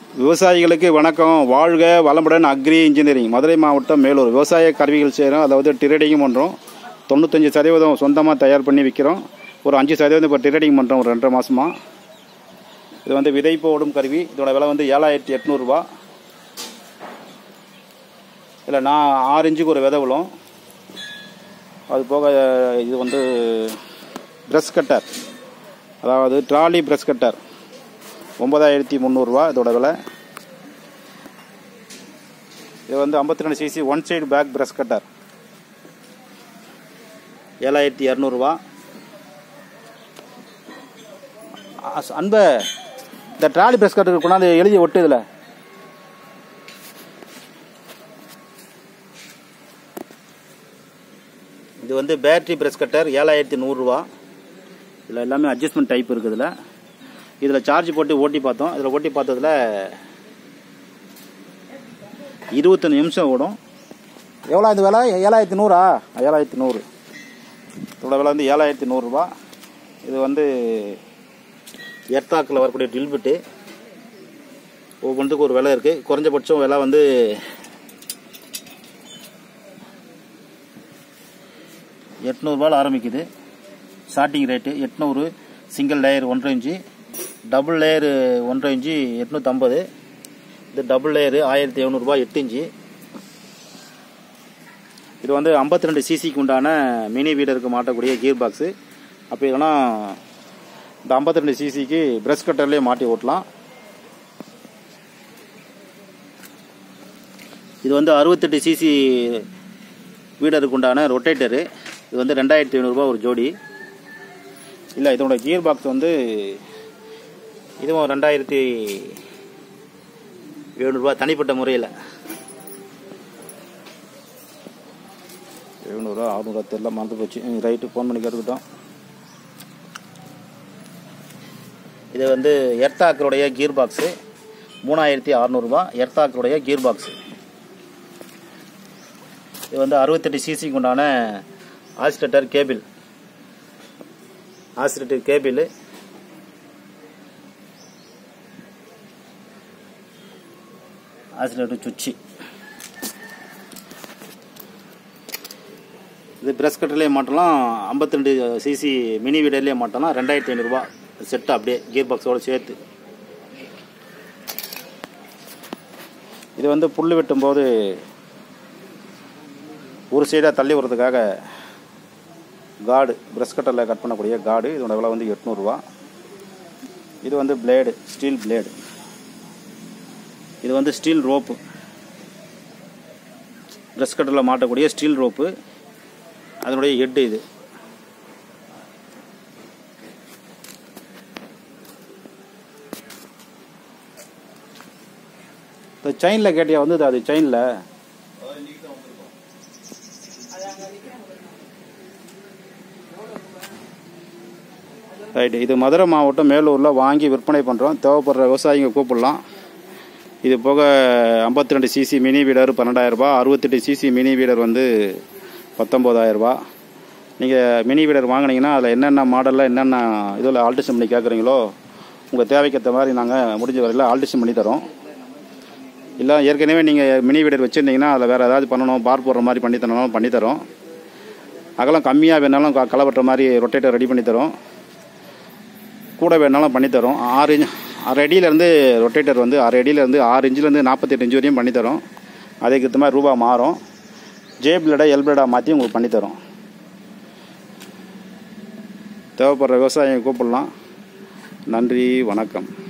விவசாயிகளுக்கு வணக்கம் வாழ்க வளமுடன் அக்ரி இன்ஜினியரிங் மதுரை மாவட்டம் மேலூர் விவசாய கருவிகள் செய்கிறோம் அதாவது டிரேடிங்கும் பண்ணுறோம் தொண்ணூத்தஞ்சு சதவீதம் சொந்தமாக தயார் பண்ணி விற்கிறோம் ஒரு அஞ்சு சதவீதம் இப்போ டிரேடிங் பண்ணுறோம் ஒரு ரெண்டரை மாதமாக இது வந்து விதை போடும் கருவி இதோட விலை வந்து ஏழாயிரத்தி எட்நூறுபா இல்லை நான் ஆறு இன்ச்சுக்கு ஒரு விதை விழும் அது போக இது வந்து ப்ரெஷ் கட்டர் அதாவது ட்ராலி ப்ரெஷ் கட்டர் ஒன்பதாயிரத்தி முந்நூறுரூவா இதோட விலை இது வந்து ஐம்பத்தி ரெண்டு CC one side pack brush cutter ஏழாயிரத்தி இரநூறுவா அன்ப இந்த ட்ராலி ப்ரெஷ் கட்டர் கொண்டாந்து எழுதி ஒட்டு இதில் இது வந்து பேட்டரி ப்ரெஷ் கட்டர் ஏழாயிரத்தி நூறுரூவா இதில் எல்லாமே அட்ஜஸ்ட்மெண்ட் டைப் இருக்குது இதில் இதில் சார்ஜ் போட்டு ஓட்டி பார்த்தோம் இதில் ஓட்டி பார்த்ததுல இருபத்தஞ்சு நிமிஷம் ஓடும் எவ்வளோ இந்த விலை ஏழாயிரத்தி நூறா ஏழாயிரத்தி நூறு இதோட விலை வந்து ஏழாயிரத்தி நூறுரூவா இது வந்து எர்த்தாக்கில் வரக்கூடிய டில்பிட்டு ஒவ்வொன்றுக்கும் ஒரு விலை இருக்குது குறைஞ்சபட்சம் விலை வந்து எட்நூறுபாயில் ஆரம்பிக்குது ஸ்டார்டிங் ரேட்டு எட்நூறு சிங்கிள் லேயர் ஒன்றரை இன்ச்சு டபுள் லேயரு ஒன்றரை இன்ச்சு எட்நூற்றம்பது இது டபுள் லேயரு ஆயிரத்தி எழுநூறுபா எட்டு இன்ச்சு இது வந்து ஐம்பத்தி ரெண்டு சிசிக்கு உண்டான மினி வீடருக்கு மாட்டக்கூடிய கியர் பாக்ஸு அப்படி இல்லைன்னா இந்த ஐம்பத்தி ரெண்டு சிசிக்கு ப்ரெஷ் கட்டர்லேயே மாட்டி ஓட்டலாம் இது வந்து அறுபத்தெட்டு சிசி வீடருக்கு உண்டான ரொட்டேட்டரு இது வந்து ரெண்டாயிரத்தி ஐநூறுரூபா ஒரு ஜோடி இல்லை இதோட கியர் பாக்ஸ் வந்து இதுவும் ரெண்டாயிரத்தி எழுநூறுபா தனிப்பட்ட முறையில் எழுநூறுவா அறுநூறுவா தெரியல மறந்து போச்சு ரைட்டு ஃபோன் பண்ணி கேட்டுக்கிட்டோம் இது வந்து எர்த்தாக்கருடைய கியர் பாக்ஸு மூணாயிரத்தி அறநூறுபா எர்த்தாக்கருடைய கியர் பாக்ஸு இது வந்து அறுபத்தெட்டு சிசிக்கு உண்டான oscillator cable oscillator cable oscillator சுவிட்சு இது ப்ரெஷ் கட்டர்லேயே மாட்டலாம் ஐம்பத்தி ரெண்டு சிசி மினி வீடர்லேயே மாட்டலாம் ரெண்டாயிரத்தி ஐநூறுரூபா செட்டு அப்படியே கியர் பாக்ஸோடு சேர்த்து இது வந்து புல் வெட்டும்போது ஒரு சைடாக தள்ளி வர்றதுக்காக காடு ப்ரெஷ் கட்டரில் கட் பண்ணக்கூடிய காடு இதோட விலை வந்து எட்நூறுரூவா இது வந்து பிளேடு ஸ்டீல் பிளேடு இது வந்து ஸ்டீல் ரோப்பு ப்ரெஷ் கட்டரில் மாட்டக்கூடிய ஸ்டீல் ரோப்பு அதனுடைய ஹெட்டு இது இந்த செயினில் கேட்டியா வந்து அது செயினில் ரைட்டு இது மதுரை மாவட்டம் மேலூரில் வாங்கி விற்பனை பண்ணுறோம் தேவைப்படுற விவசாயிங்க கூப்பிடலாம் இது போக ஐம்பத்தி ரெண்டு சிசி மினி வீடர் பன்னெண்டாயிரரூபா அறுபத்தெட்டு சிசி மினி வீடர் வந்து பத்தொம்போதாயிரரூபா நீங்கள் மினி வீடர் வாங்கினீங்கன்னா அதில் என்னென்ன மாடலில் என்னென்ன இதில் ஆல்ட்ரேஷன் பண்ணி கேட்குறீங்களோ உங்கள் தேவைக்கேற்ற மாதிரி நாங்கள் முடிஞ்ச வரையில் ஆல்ட்ரேஷன் பண்ணி தரோம் இல்லை ஏற்கனவே நீங்கள் மினி வீடர் வச்சுருந்தீங்கன்னா அதில் வேறு ஏதாவது பண்ணணும் பார் போடுற மாதிரி பண்ணி தரணும் பண்ணி தரோம் அகலம் கம்மியாக வேணாலும் க- களை வெட்டுற மாதிரி ரொட்டேட்டர் ரெடி பண்ணி தரோம் கூட வேணாலும் பண்ணி தரோம் ஆறு இன்ச் ஆறு அடியிலேருந்து ரொட்டேட்டர் வந்து ஆறு அடியிலேருந்து ஆறு இன்ச்சிலேருந்து நாற்பத்தெட்டு இன்ச்சு வரையும் பண்ணி தரோம் அதுக்கு ஏற்ற மாதிரி ரூபா மாறும் ஜே பிளேடாக எல் பிளேடாக மாற்றி உங்களுக்கு பண்ணி தரோம் தேவைப்படுற விவசாயியை கூப்பிடலாம் நன்றி வணக்கம்